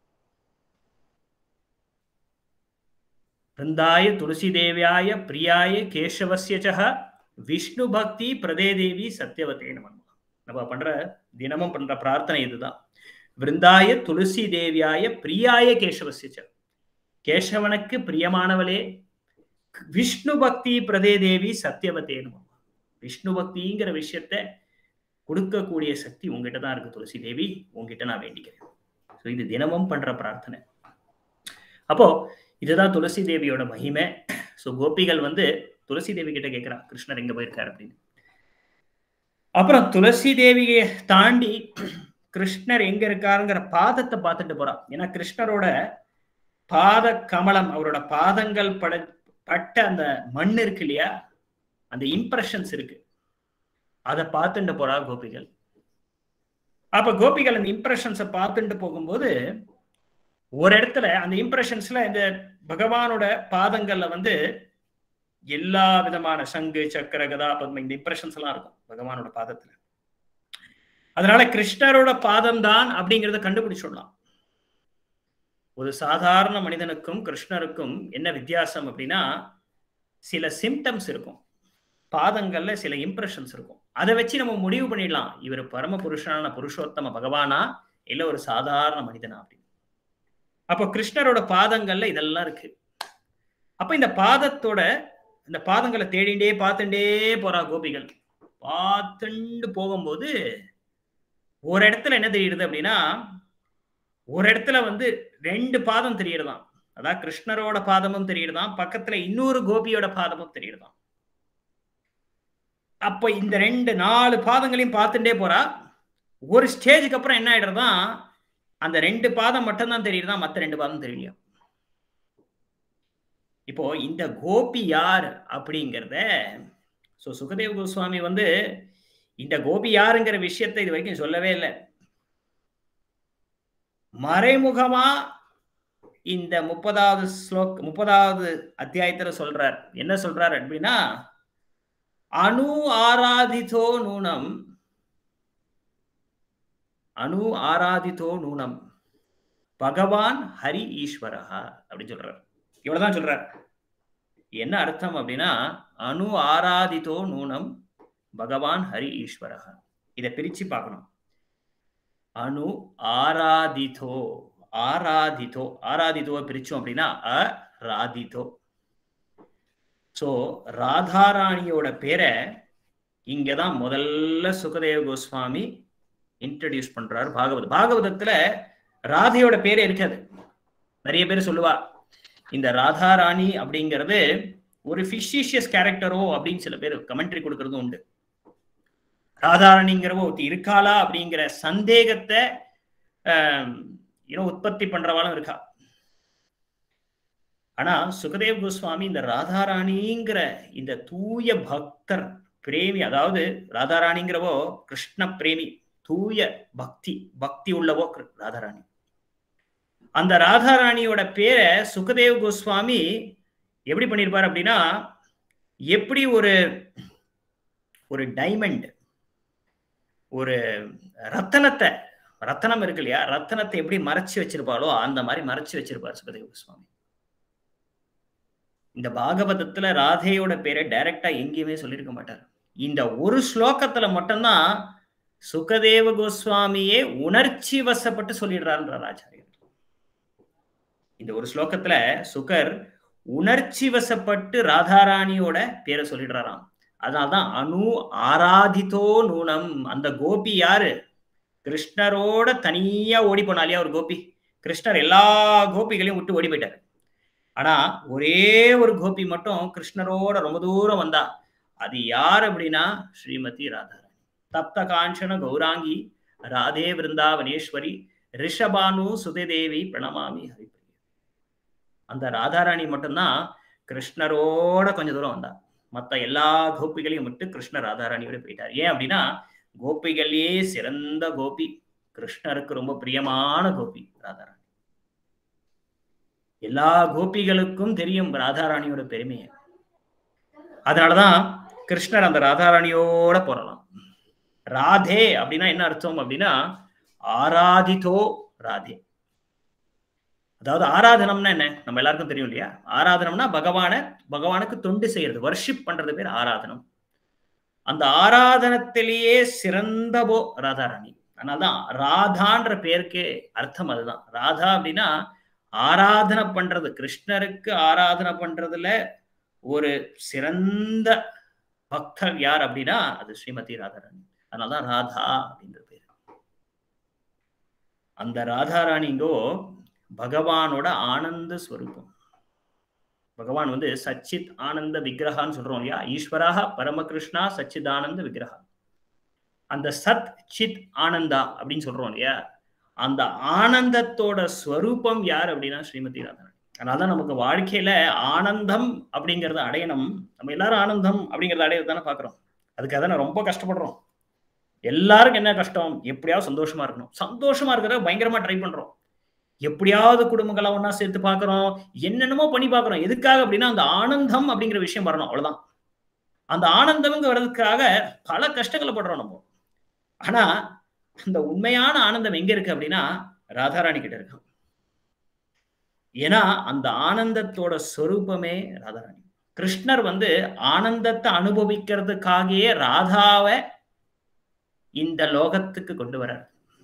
A: பிருந்தாய துளசி தேவியாய பிரியாய கேசவசிய விஷ்ணு பக்தி பிரதே தேவி சத்தியவதே நம நம்ம பண்ற தினமும் பண்ற பிரார்த்தனை இதுதான் விருந்தாய துளசி தேவியாய பிரியாய கேசவசிய கேசவனுக்கு பிரியமானவளே விஷ்ணு பக்தி பிரதே தேவி சத்தியவதே நம விஷ்ணு பக்திங்கிற விஷயத்த கொடுக்கக்கூடிய சக்தி உங்ககிட்ட தான் இருக்கு துளசி தேவி உங்ககிட்ட நான் வேண்டிக்கிறேன் ஸோ இது தினமும் பண்ற பிரார்த்தனை அப்போ இதுதான் துளசி தேவியோட மகிமை ஸோ கோபிகள் வந்து துளசி தேவி கிட்ட கேட்கிறா கிருஷ்ணர் எங்க போயிருக்காரு அப்படின்னு அப்புறம் துளசி தேவியை தாண்டி கிருஷ்ணர் எங்க இருக்காருங்கிற பாதத்தை பார்த்துட்டு போறான் ஏன்னா கிருஷ்ணரோட பாத கமலம் அவரோட பாதங்கள் பட பட்ட அந்த மண் இருக்கு இல்லையா அந்த இம்ப்ரெஷன்ஸ் இருக்கு அதை பார்த்துட்டு போறா கோபிகள் அப்ப கோபிகள் அந்த இம்ப்ரெஷன்ஸை பார்த்துட்டு போகும்போது ஒரு இடத்துல அந்த இம்ப்ரெஷன்ஸ்ல இந்த பகவானோட பாதங்கள்ல வந்து எல்லா விதமான சங்கு சக்கர கதா பத்ம இந்த இம்ப்ரெஷன்ஸ் எல்லாம் இருக்கும் பகவானோட பாதத்துல அதனால கிருஷ்ணரோட பாதம் தான் அப்படிங்கிறத கண்டுபிடிச்சிடலாம் ஒரு சாதாரண மனிதனுக்கும் கிருஷ்ணருக்கும் என்ன வித்தியாசம் அப்படின்னா சில சிம்டம்ஸ் இருக்கும் பாதங்கள்ல சில இம்ப்ரெஷன்ஸ் இருக்கும் அதை வச்சு நம்ம முடிவு பண்ணிடலாம் இவர் பரம புருஷனான புருஷோத்தம பகவானா இல்ல ஒரு சாதாரண மனிதனா அப்படின்னு அப்போ கிருஷ்ணரோட பாதங்கள்ல இதெல்லாம் இருக்கு அப்ப இந்த பாதத்தோட இந்த பாதங்களை தேடிண்டே பார்த்துட்டே போறா கோபிகள் பார்த்துண்டு போகும்போது ஒரு இடத்துல என்ன தெரியுது அப்படின்னா ஒரு இடத்துல வந்து ரெண்டு பாதம் தெரியுறதாம் அதான் கிருஷ்ணரோட பாதமும் தெரியுறதாம் பக்கத்துல இன்னொரு கோபியோட பாதமும் தெரியுறதாம் அப்ப இந்த ரெண்டு நாலு பாதங்களையும் பார்த்துட்டே போறா ஒரு ஸ்டேஜுக்கு அப்புறம் என்ன ஆயிடுறதான் அந்த ரெண்டு பாதம் மட்டும்தான் தெரியுதா மற்ற ரெண்டு பாதம் தெரியலையா இப்போ இந்த கோபி யார் அப்படிங்கிறத ஸோ சுகதேவ் கோஸ்வாமி வந்து இந்த கோபி யாருங்கிற விஷயத்தை இது வரைக்கும் சொல்லவே இல்லை மறைமுகமா இந்த முப்பதாவது ஸ்லோக் முப்பதாவது அத்தியாயத்துல சொல்றார் என்ன சொல்றார் அப்படின்னா அணு ஆராதித்தோ நூனம் அணு ஆராதித்தோ நூனம் பகவான் ஹரி ஈஸ்வரஹா அப்படின்னு சொல்றார் இவ்வளவுதான் சொல்றார் என்ன அர்த்தம் அப்படின்னா அணு ஆராதித்தோ நூனம் பகவான் ஹரி ஈஸ்வரஹா இதை பிரிச்சு பார்க்கணும் அணு ஆராதித்தோ ஆராதித்தோ ஆராதித்தோவை பிரிச்சோம் அப்படின்னா அ ராதித்தோ ஸோ ராதாராணியோட பேரை இங்கதான் முதல்ல சுகதேவ கோஸ்வாமி இன்ட்ரடியூஸ் பண்றாரு பாகவத பாகவதத்துல ராதையோட பேரே இருக்காது நிறைய பேர் சொல்லுவா இந்த ராதாராணி அப்படிங்கிறது ஒரு ஃபிஷிஷியஸ் கேரக்டரோ அப்படின்னு சில பேர் கமெண்ட்ரி கொடுக்கறதும் உண்டு ராதாராணிங்கிறவோ ஒருத்தி இருக்காளா அப்படிங்கிற சந்தேகத்தை உற்பத்தி பண்றவாளும் இருக்கா ஆனா சுகதேவ் கோஸ்வாமி இந்த ராதாராணிங்கிற இந்த தூய பக்தர் பிரேமி அதாவது ராதாராணிங்கிறவோ கிருஷ்ண பிரேமி தூய பக்தி பக்தி உள்ளவோ ராதாராணி அந்த ராதாராணியோட பேரை சுகதேவ் கோஸ்வாமி எப்படி பண்ணியிருப்பார் அப்படின்னா எப்படி ஒரு ஒரு டைமண்ட் ஒரு ரத்தனத்தை ரத்தனம் இருக்கு இல்லையா ரத்தனத்தை எப்படி மறைச்சு வச்சிருப்பாளோ அந்த மாதிரி மறைச்சு வச்சிருப்பார் சுகதேவ கோஸ்வாமி இந்த பாகவதத்துல ராதையோட பேரை டைரக்டா எங்கேயுமே சொல்லியிருக்க மாட்டார் இந்த ஒரு ஸ்லோகத்துல மட்டும்தான் சுகதேவ கோஸ்வாமியே உணர்ச்சி வசப்பட்டு சொல்லிடுறாருன்றார் ஆச்சாரியர் இந்த ஒரு ஸ்லோகத்துல சுகர் உணர்ச்சி வசப்பட்டு ராதாராணியோட பேரை சொல்லிடுறாராம் அதனால்தான் அணு ஆராதித்தோ நூனம் அந்த கோபி யாரு கிருஷ்ணரோட தனியா ஓடி போனாலியா ஒரு கோபி கிருஷ்ணர் எல்லா கோபிகளையும் விட்டு ஓடி போயிட்டாரு ஆனா ஒரே ஒரு கோபி மட்டும் கிருஷ்ணரோட ரொம்ப தூரம் வந்தா அது யார் அப்படின்னா ஸ்ரீமதி ராதாராணி தப்த காஞ்சன கௌராங்கி ராதே விருந்தாவனேஸ்வரி ரிஷபானு சுதேதேவி பிரணமாமி ஹரிப்பிரிய அந்த ராதாராணி மட்டும்தான் கிருஷ்ணரோட கொஞ்சம் தூரம் வந்தா மத்த எல்லா கோபிகளையும் விட்டு கிருஷ்ணர் ராதாராணியோட போயிட்டார் ஏன் அப்படின்னா கோபிகள்லயே சிறந்த கோபி கிருஷ்ணருக்கு ரொம்ப பிரியமான கோபி ராதாராணி எல்லா கோபிகளுக்கும் தெரியும் ராதாராணியோட பெருமையை அதனாலதான் கிருஷ்ணர் அந்த ராதாராணியோட போறலாம் ராதே அப்படின்னா என்ன அர்த்தம் அப்படின்னா ஆராதித்தோ ராதே அதாவது ஆராதனம்னா என்ன நம்ம எல்லாருக்கும் தெரியும் இல்லையா ஆராதனம்னா பகவான பகவானுக்கு தொண்டு செய்யறது வர்ஷிப் பண்றது பேர் ஆராதனம் அந்த ஆராதனத்திலேயே சிறந்தபோ ராதாராணி அதனால்தான் ராதான்ற பேருக்கே அர்த்தம் அதுதான் ராதா அப்படின்னா ஆராதனை பண்றது கிருஷ்ணருக்கு ஆராதனை பண்றதுல ஒரு சிறந்த பக்தர் யார் அப்படின்னா அது ஸ்ரீமதி ராதாராணி அதனாலதான் ராதா அப்படின்ற பேர் அந்த ராதாராணிங்கோ பகவானோட ஆனந்த ஸ்வரூபம் பகவான் வந்து சச்சித் ஆனந்த விக்கிரகான்னு சொல்றோம் இல்லையா ஈஸ்வராக பரமகிருஷ்ணா சச்சித் ஆனந்த விக்கிரகா அந்த சத் சித் ஆனந்தா அப்படின்னு சொல்றோம் இல்லையா அந்த ஆனந்தத்தோட ஸ்வரூபம் யார் அப்படின்னா ஸ்ரீமதி ராதாராணி அதனாலதான் நமக்கு வாழ்க்கையில ஆனந்தம் அப்படிங்கறத அடையணும் நம்ம எல்லாரும் ஆனந்தம் அப்படிங்கறத அடையறது தானே பாக்குறோம் அதுக்காக தான் ரொம்ப கஷ்டப்படுறோம் எல்லாருக்கும் என்ன கஷ்டம் எப்படியாவது சந்தோஷமா இருக்கணும் சந்தோஷமா இருக்கிறத பயங்கரமா ட்ரை பண்றோம் எப்படியாவது குடும்பங்களை ஒன்னா சேர்த்து பாக்குறோம் என்னென்னமோ பண்ணி பாக்குறோம் எதுக்காக அப்படின்னா அந்த ஆனந்தம் அப்படிங்கிற விஷயம் வரணும் அவ்வளவுதான் அந்த ஆனந்தம்ங்க வர்றதுக்காக பல கஷ்டங்களை படுறோம் நம்ம ஆனா அந்த உண்மையான ஆனந்தம் எங்க இருக்கு அப்படின்னா ராதாராணி கிட்ட இருக்கு ஏன்னா அந்த ஆனந்தத்தோட சொரூபமே ராதாராணி கிருஷ்ணர் வந்து ஆனந்தத்தை அனுபவிக்கிறதுக்காகவே ராதாவை இந்த லோகத்துக்கு கொண்டு வர்றார்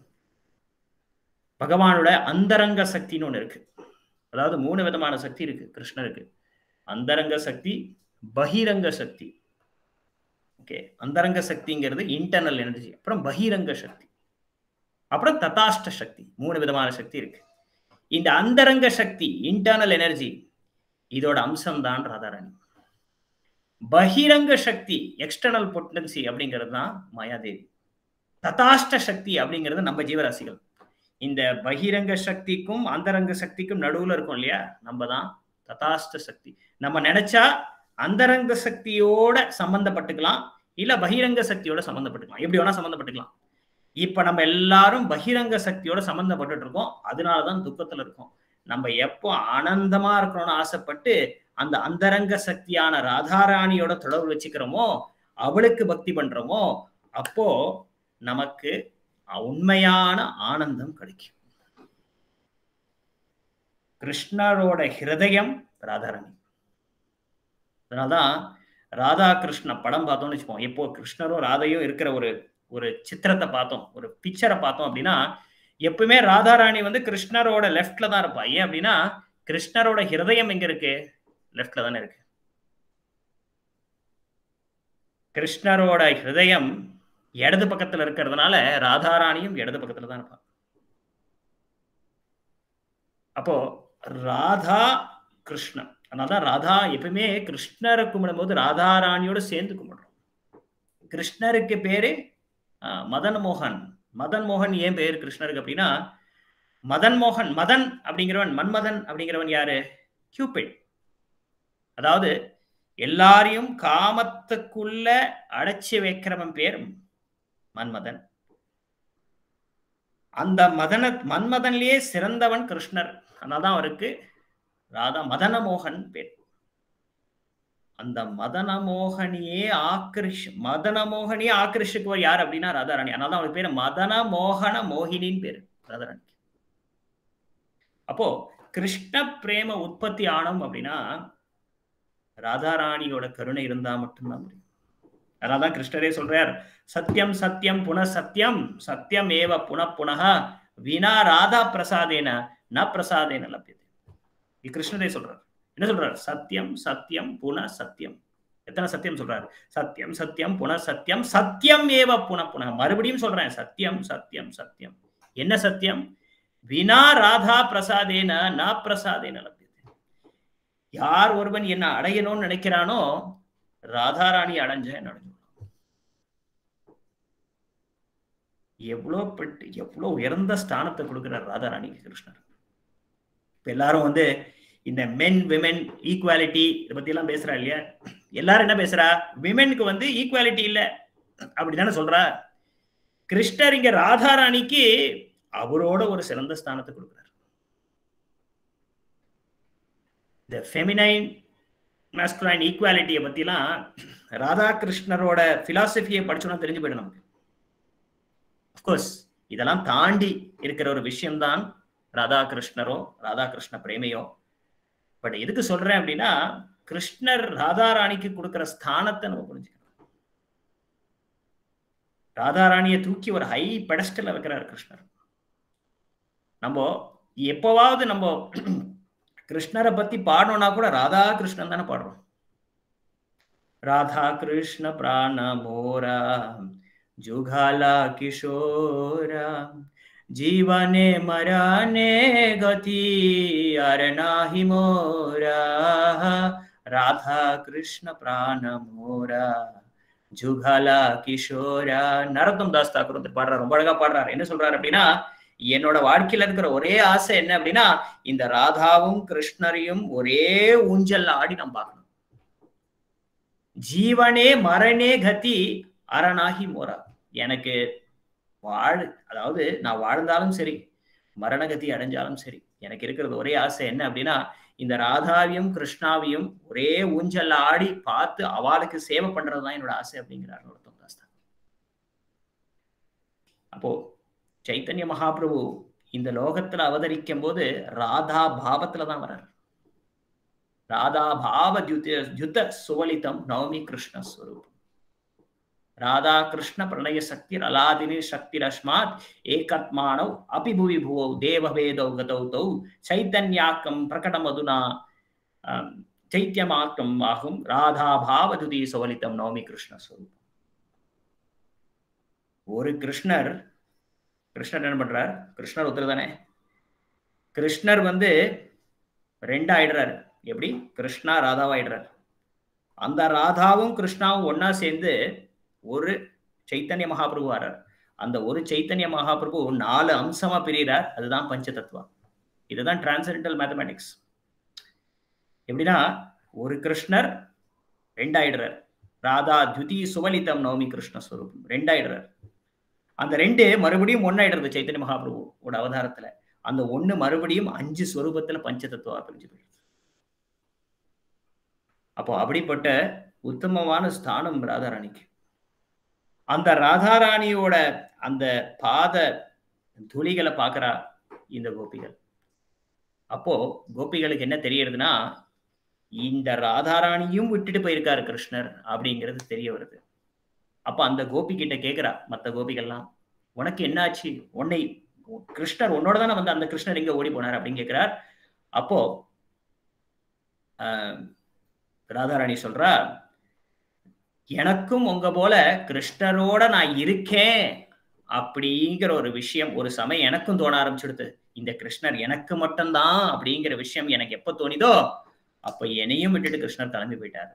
A: பகவானோட அந்தரங்க சக்தின்னு ஒண்ணு இருக்கு அதாவது மூணு விதமான சக்தி இருக்கு கிருஷ்ணருக்கு அந்தரங்க சக்தி பகிரங்க சக்தி ஓகே அந்தரங்க சக்திங்கிறது இன்டர்னல் எனர்ஜி அப்புறம் பகிரங்க சக்தி அப்புறம் ததாஷ்ட சக்தி மூணு விதமான சக்தி இருக்கு இந்த அந்தரங்க சக்தி இன்டர்னல் எனர்ஜி இதோட அம்சம் தான் ராதாராணி பகிரங்க சக்தி எக்ஸ்டர்னல் பொட்டன்சி அப்படிங்கிறது தான் மாயாதேவி ததாஷ்ட சக்தி அப்படிங்கிறது நம்ம ஜீவராசிகள் இந்த பகிரங்க சக்திக்கும் அந்தரங்க சக்திக்கும் நடுவுல இருக்கும் இல்லையா நம்ம தான் ததாஷ்ட சக்தி நம்ம நினைச்சா அந்தரங்க சக்தியோட சம்பந்தப்பட்டுக்கலாம் இல்ல பகிரங்க சக்தியோட சம்பந்தப்பட்டுக்கலாம் எப்படி வேணா சம்பந்தப்பட்டுக்கலாம் இப்ப நம்ம எல்லாரும் பகிரங்க சக்தியோட சம்பந்தப்பட்டு இருக்கோம் அதனாலதான் துக்கத்துல இருக்கோம் நம்ம எப்போ ஆனந்தமா இருக்கணும்னு ஆசைப்பட்டு அந்த அந்தரங்க சக்தியான ராதாராணியோட தொடர்பு வச்சுக்கிறோமோ அவளுக்கு பக்தி பண்றோமோ அப்போ நமக்கு உண்மையான ஆனந்தம் கிடைக்கும் கிருஷ்ணரோட ஹிருதயம் ராதாராணி அதனால்தான் ராதா கிருஷ்ண படம் பார்த்தோம்னு வச்சுப்போம் இப்போ கிருஷ்ணரும் ராதையும் இருக்கிற ஒரு ஒரு சித்திரத்தை பார்த்தோம் ஒரு பிக்சரை பார்த்தோம் அப்படின்னா எப்பவுமே ராதாராணி வந்து கிருஷ்ணரோட லெஃப்ட்ல தான் இருப்பா ஏன் அப்படின்னா கிருஷ்ணரோட ஹிருதயம் எங்க இருக்கு லெஃப்ட்ல தானே இருக்கு கிருஷ்ணரோட ஹிருதயம் இடது பக்கத்துல இருக்கிறதுனால ராதாராணியும் இடது பக்கத்துல தான் இருப்பா அப்போ ராதா கிருஷ்ணன் அதனாலதான் ராதா எப்பவுமே கிருஷ்ணரை கும்பிடும்போது ராதாராணியோட சேர்ந்து கும்பிடுறோம் கிருஷ்ணருக்கு பேரு மதன் மோகன் மதன் மோகன் ஏன் பேர் கிருஷ்ணருக்கு அப்படின்னா மதன் மோகன் மதன் அப்படிங்கிறவன் மன்மதன் அப்படிங்கிறவன் யாரு கியூபிட் அதாவது எல்லாரையும் காமத்துக்குள்ள அடைச்சி வைக்கிறவன் பேர் மன்மதன் அந்த மதன மன்மதன்லயே சிறந்தவன் கிருஷ்ணர் அதனால்தான் அவருக்கு ராதா மதனமோகன் பேர் அந்த மதனமோகனியே ஆக்கிரிஷ் மதனமோகனியே ஆக்கிரிஷுக்குவர் யார் அப்படின்னா ராதாராணி அதனால அவனுக்கு பேரு மதன மோகன மோகினின்னு பேரு ராதாராணி அப்போ கிருஷ்ண பிரேம உற்பத்தி ஆனோம் அப்படின்னா ராதாராணியோட கருணை இருந்தா மட்டும்தான் முடியும் அதனால்தான் கிருஷ்ணரே சொல்றார் சத்தியம் சத்தியம் புன சத்தியம் சத்தியம் ஏவ புன புனக வினா ராதா பிரசாதேன ந பிரசாதேன லபியது கிருஷ்ணரே சொல்றார் என்ன சொல்றாரு சத்தியம் சத்தியம் புன சத்தியம் எத்தனை சத்தியம் சொல்றாரு சத்தியம் சத்தியம் புன சத்தியம் சத்தியம் ஏவ புன புன மறுபடியும் சொல்றேன் சத்தியம் சத்தியம் சத்தியம் என்ன சத்தியம் வினா ராதா பிரசாதேன நா பிரசாதேன லபியதே யார் ஒருவன் என்ன அடையணும்னு நினைக்கிறானோ ராதாராணி அடைஞ்ச என்ன அடைஞ்சு எவ்வளோ பட்டு எவ்வளோ உயர்ந்த ஸ்தானத்தை கொடுக்கிறார் ராதாராணிக்கு கிருஷ்ணர் இப்ப எல்லாரும் வந்து இந்த மென் விமென் ஈக்குவாலிட்டி இதை பத்தி எல்லாம் பேசுறா இல்லையா எல்லாரும் என்ன பேசுறா விமெனுக்கு வந்து ஈக்குவாலிட்டி இல்ல அப்படிதானே சொல்றா கிருஷ்ணர் இங்க ராதாராணிக்கு அவரோட ஒரு சிறந்த ஸ்தானத்தை கொடுக்கிறார் இந்த ஃபெமினைன் மேஸ்குலைன் ஈக்குவாலிட்டியை பத்திலாம் ராதாகிருஷ்ணரோட பிலாசபியை படிச்சோம்னா தெரிஞ்சு போயிடும் நமக்கு அப்கோர்ஸ் இதெல்லாம் தாண்டி இருக்கிற ஒரு விஷயம்தான் ராதாகிருஷ்ணரோ ராதாகிருஷ்ண பிரேமையோ பட் எதுக்கு சொல்றேன் அப்படின்னா கிருஷ்ணர் ராதாராணிக்கு கொடுக்கிற ஸ்தானத்தை நம்ம புரிஞ்சுக்கணும் ராதாராணியை தூக்கி ஒரு ஹை பெடஸ்டல்ல வைக்கிறார் கிருஷ்ணர் நம்ம எப்பவாவது நம்ம கிருஷ்ணரை பத்தி பாடணும்னா கூட ராதா கிருஷ்ணன் தானே பாடுறோம் ராதா கிருஷ்ண பிராண மோரா जुघाला किशोरा जीवने मराने गति अर नाही मोरा राधा कृष्ण प्राण मोरा ஜுகலா கிஷோரா நரத்தம் தாஸ் தாக்கூர் வந்து பாடுறாரு ரொம்ப அழகா பாடுறாரு என்ன சொல்றாரு அப்படின்னா என்னோட வாழ்க்கையில இருக்கிற ஒரே ஆசை என்ன அப்படின்னா இந்த ராதாவும் கிருஷ்ணரையும் ஒரே ஊஞ்சல்ல ஆடி நான் பார்க்கணும் ஜீவனே மரணே கதி அரணாகி மோரா எனக்கு வாழ் அதாவது நான் வாழ்ந்தாலும் சரி மரணகதி அடைஞ்சாலும் சரி எனக்கு இருக்கிறது ஒரே ஆசை என்ன அப்படின்னா இந்த ராதாவையும் கிருஷ்ணாவையும் ஒரே ஊஞ்சல்ல ஆடி பார்த்து அவளுக்கு சேவை பண்றதுதான் என்னோட ஆசை அப்படிங்கிறார் நரோத்தம் தாஸ் அப்போ சைத்தன்ய மகாபிரபு இந்த லோகத்துல அவதரிக்கும் போது ராதா பாவத்துல தான் வர்றார் ராதா பாவ ஜுத்த ஜுத்த சுவலிதம் நவமி கிருஷ்ண ஸ்வரூபம் ராதா கிருஷ்ண பிரணய சக்தி அலாதினி சக்திரஸ்மாத் ஏகத்மானவ் அபிபுவி புவௌ தேவபேதௌ கதௌ தௌ சைத்தன்யாக்கம் பிரகடமதுனா சைத்தியமாக்கம் ஆகும் ராதா பாவதுதி சுவலிதம் நவமி கிருஷ்ண ஸ்வரூபம் ஒரு கிருஷ்ணர் கிருஷ்ணர் என்ன பண்றார் கிருஷ்ணர் ஒருத்தர் தானே கிருஷ்ணர் வந்து ரெண்டாயிடுறாரு எப்படி கிருஷ்ணா ராதாவாயிடுறாரு அந்த ராதாவும் கிருஷ்ணாவும் ஒன்னா சேர்ந்து ஒரு சைத்தன்ய மகாபிரபு வர்றார் அந்த ஒரு சைத்தன்ய மகாபிரபு நாலு அம்சமா பிரிகிறார் அதுதான் பஞ்ச தத்துவா இதுதான் டிரான்சென்டல் மேத்தமேட்டிக்ஸ் எப்படின்னா ஒரு கிருஷ்ணர் ரெண்டாயிடுறார் ராதா துதி சுவலிதம் நவமி கிருஷ்ண ஸ்வரூபம் ரெண்டாயிடுறார் அந்த ரெண்டு மறுபடியும் ஒன்னாயிடுறது சைத்தன்ய மகாபிரபுவோட அவதாரத்துல அந்த ஒண்ணு மறுபடியும் அஞ்சு ஸ்வரூபத்துல பஞ்ச தத்துவா பிரிஞ்சு போயிடுது அப்போ அப்படிப்பட்ட உத்தமமான ஸ்தானம் ராதாராணிக்கு அந்த ராதாராணியோட அந்த பாத துளிகளை பார்க்கறா இந்த கோபிகள் அப்போ கோபிகளுக்கு என்ன தெரியறதுன்னா இந்த ராதாராணியும் விட்டுட்டு போயிருக்காரு கிருஷ்ணர் அப்படிங்கிறது தெரிய வருது அப்ப அந்த கோபி கிட்ட கேக்குறா மத்த கோபிகள்லாம் உனக்கு என்னாச்சு உன்னை கிருஷ்ணர் உன்னோட தானே வந்து அந்த கிருஷ்ணர் எங்க ஓடி போனார் அப்படின்னு கேட்கிறார் அப்போ ராதாராணி சொல்றா எனக்கும் உங்க போல கிருஷ்ணரோட நான் இருக்கேன் அப்படிங்கிற ஒரு விஷயம் ஒரு சமயம் எனக்கும் தோண ஆரம்பிச்சுடுது இந்த கிருஷ்ணர் எனக்கு மட்டும்தான் அப்படிங்கிற விஷயம் எனக்கு எப்ப தோணிதோ அப்ப என்னையும் விட்டுட்டு கிருஷ்ணர் கிளம்பி போயிட்டார்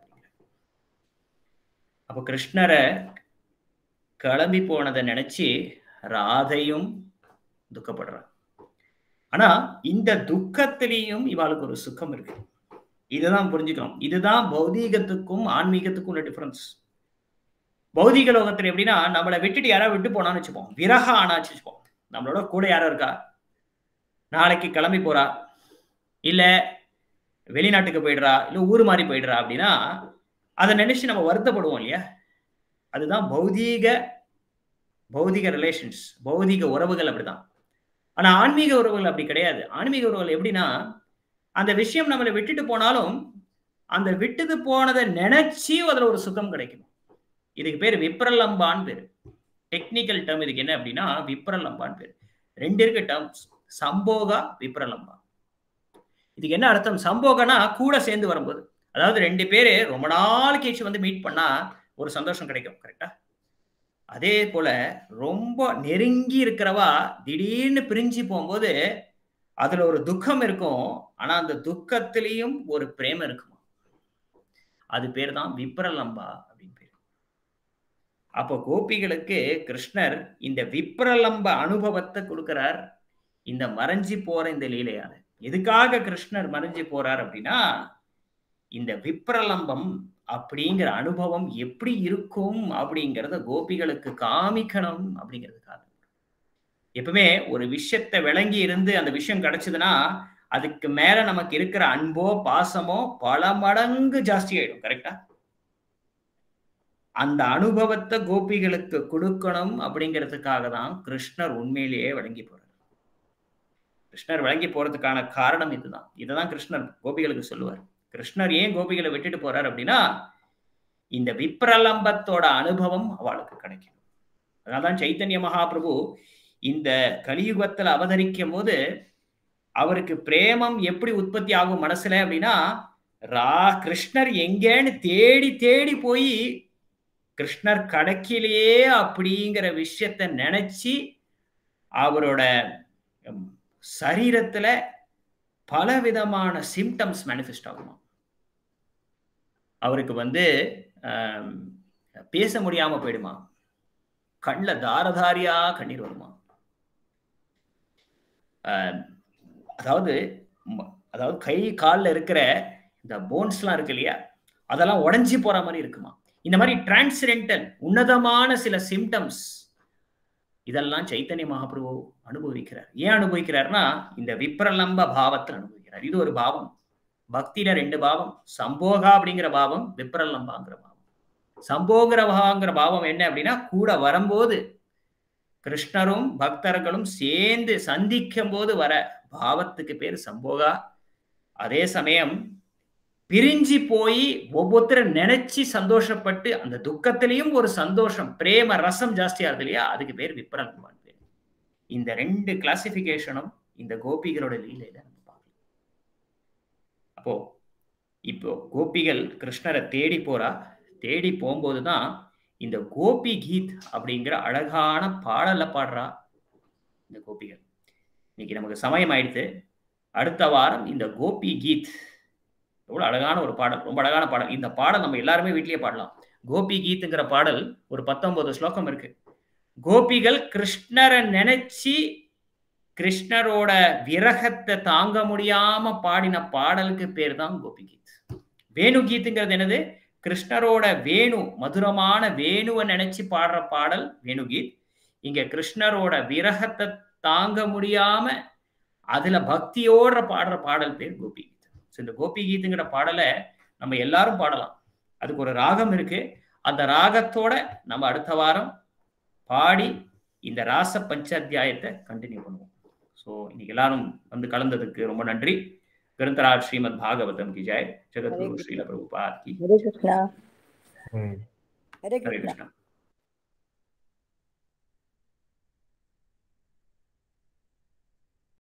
A: அப்ப கிருஷ்ணரை கிளம்பி போனதை நினைச்சு ராதையும் துக்கப்படுறான் ஆனா இந்த துக்கத்திலையும் இவாளுக்கு ஒரு சுகம் இருக்கு இதுதான் புரிஞ்சுக்கணும் இதுதான் பௌதீகத்துக்கும் ஆன்மீகத்துக்கும் உள்ள டிஃபரன்ஸ் பௌதிக லோகத்துல எப்படின்னா நம்மளை விட்டுட்டு யாராவது விட்டு போனான்னு வச்சுப்போம் விரக ஆனாச்சு வச்சுப்போம் நம்மளோட கூட யாரோ இருக்கா நாளைக்கு கிளம்பி போறா இல்ல வெளிநாட்டுக்கு போயிடுறா இல்ல ஊர் மாறி போயிடுறா அப்படின்னா அதை நினைச்சு நம்ம வருத்தப்படுவோம் இல்லையா அதுதான் பௌதீக பௌதிக ரிலேஷன்ஸ் பௌதிக உறவுகள் அப்படிதான் ஆனா ஆன்மீக உறவுகள் அப்படி கிடையாது ஆன்மீக உறவுகள் எப்படின்னா அந்த விஷயம் நம்மளை விட்டுட்டு போனாலும் அந்த விட்டுட்டு போனதை நினைச்சு அதுல ஒரு சுகம் கிடைக்கும் இதுக்கு பேர் விப்ரலம்பான்னு பேரு டெக்னிக்கல் டேர்ம் இதுக்கு என்ன அப்படின்னா விப்ரலம்பான்னு பேரு ரெண்டு இருக்கு டேர்ம்ஸ் சம்போகா விப்ரலம்பா இதுக்கு என்ன அர்த்தம் சம்போகனா கூட சேர்ந்து வரும்போது அதாவது ரெண்டு பேரு ரொம்ப நாள் கழிச்சு வந்து மீட் பண்ணா ஒரு சந்தோஷம் கிடைக்கும் கரெக்டா அதே போல ரொம்ப நெருங்கி இருக்கிறவா திடீர்னு பிரிஞ்சு போகும்போது அதுல ஒரு துக்கம் இருக்கும் ஆனா அந்த துக்கத்திலையும் ஒரு பிரேமம் இருக்குமா அது பேர் தான் விப்ரலம்பா அப்படின்னு பேர் அப்போ கோபிகளுக்கு கிருஷ்ணர் இந்த விப்ரலம்ப அனுபவத்தை கொடுக்கிறார் இந்த மறைஞ்சி போற இந்த லீலையால எதுக்காக கிருஷ்ணர் மறைஞ்சு போறார் அப்படின்னா இந்த விப்ரலம்பம் அப்படிங்கிற அனுபவம் எப்படி இருக்கும் அப்படிங்கிறத கோபிகளுக்கு காமிக்கணும் அப்படிங்கிறதுக்காக எப்பவுமே ஒரு விஷயத்தை விளங்கி இருந்து அந்த விஷயம் கிடைச்சதுன்னா அதுக்கு மேல நமக்கு இருக்கிற அன்போ பாசமோ பல மடங்கு ஜாஸ்தி ஆயிடும் கரெக்டா அந்த அனுபவத்தை கோபிகளுக்கு கொடுக்கணும் அப்படிங்கிறதுக்காக தான் கிருஷ்ணர் உண்மையிலேயே வழங்கி போறார் கிருஷ்ணர் வழங்கி போறதுக்கான காரணம் இதுதான் இதுதான் கிருஷ்ணர் கோபிகளுக்கு சொல்லுவார் கிருஷ்ணர் ஏன் கோபிகளை விட்டுட்டு போறார் அப்படின்னா இந்த விப்ரலம்பத்தோட அனுபவம் அவளுக்கு கிடைக்கும் அதனால்தான் சைத்தன்ய மகாபிரபு இந்த கலியுகத்துல அவதரிக்கும் போது அவருக்கு பிரேமம் எப்படி உற்பத்தி ஆகும் மனசுல அப்படின்னா ரா கிருஷ்ணர் எங்கேன்னு தேடி தேடி போய் கிருஷ்ணர் கடக்கிலேயே அப்படிங்கிற விஷயத்த நினைச்சு அவரோட சரீரத்துல பல விதமான சிம்டம்ஸ் மேனிஃபெஸ்ட் ஆகுமா அவருக்கு வந்து பேச முடியாம போயிடுமா கண்ல தாரதாரியா கண்ணீர் வருமா அதாவது அதாவது கை காலில் இருக்கிற இந்த போன்ஸ்லாம் இருக்கு இல்லையா அதெல்லாம் உடஞ்சி போற மாதிரி இருக்குமா இந்த மாதிரி டிரான்சிடென்டல் உன்னதமான சில சிம்டம்ஸ் இதெல்லாம் சைத்தன்ய மகாபிரபு அனுபவிக்கிறார் ஏன் அனுபவிக்கிறார்னா இந்த விப்ரலம்ப பாவத்தில் அனுபவிக்கிறார் இது ஒரு பாவம் பக்தியில ரெண்டு பாவம் சம்போகா அப்படிங்கிற பாவம் விப்ரலம்பாங்கிற பாவம் சம்போகிரபாங்கிற பாவம் என்ன அப்படின்னா கூட வரும்போது கிருஷ்ணரும் பக்தர்களும் சேர்ந்து சந்திக்கும் போது வர பாவத்துக்கு பேர் சம்போகா அதே சமயம் பிரிஞ்சு போய் ஒவ்வொருத்தரை நினைச்சு சந்தோஷப்பட்டு அந்த துக்கத்திலையும் ஒரு சந்தோஷம் பிரேம ரசம் ஜாஸ்தியாகுது இல்லையா அதுக்கு பேர் விப்ரலம்பான் பேர் இந்த ரெண்டு கிளாசிபிகேஷனும் இந்த கோபிகளோட லீலையில நம்ம பார்க்கலாம் அப்போ இப்போ கோபிகள் கிருஷ்ணரை தேடி போறா தேடி போகும்போது தான் இந்த கோபி கீத் அப்படிங்கிற அழகான பாடலை பாடுறா இந்த கோபிகள் இன்னைக்கு நமக்கு சமயம் ஆயிடுத்து அடுத்த வாரம் இந்த கோபி கீத் எவ்வளோ அழகான ஒரு பாடல் ரொம்ப அழகான பாடல் இந்த பாடல் நம்ம எல்லாருமே வீட்லயே பாடலாம் கோபி கீத்துங்கிற பாடல் ஒரு பத்தொன்பது ஸ்லோகம் இருக்கு கோபிகள் கிருஷ்ணரை நினைச்சு கிருஷ்ணரோட விரகத்தை தாங்க முடியாம பாடின பாடலுக்கு பேர் தான் கோபி கீத் வேணு கீத்துங்கிறது என்னது கிருஷ்ணரோட வேணு மதுரமான வேணுவை நினைச்சு பாடுற பாடல் வேணுகீத் இங்க கிருஷ்ணரோட விரகத்தை தாங்க முடியாம அதுல பக்தியோட பாடுற பாடல் பேர் கோபி கீத் இந்த கோபி கீத்துங்கிற பாடலை நம்ம எல்லாரும் பாடலாம் அதுக்கு ஒரு ராகம் இருக்கு அந்த ராகத்தோட நம்ம அடுத்த வாரம் பாடி இந்த ராச பஞ்சாத்தியாயத்தை கண்டினியூ பண்ணுவோம் ஸோ இன்னைக்கு எல்லாரும் வந்து கலந்ததுக்கு ரொம்ப நன்றி கிரந்தராஜ் ஸ்ரீமத் பாகவதம் की जय जगत गुरु श्रील प्रभुपाद की
B: हरे कृष्णा
C: हम्म
B: हरे
A: हरे
B: कृष्णा
A: कृष्णा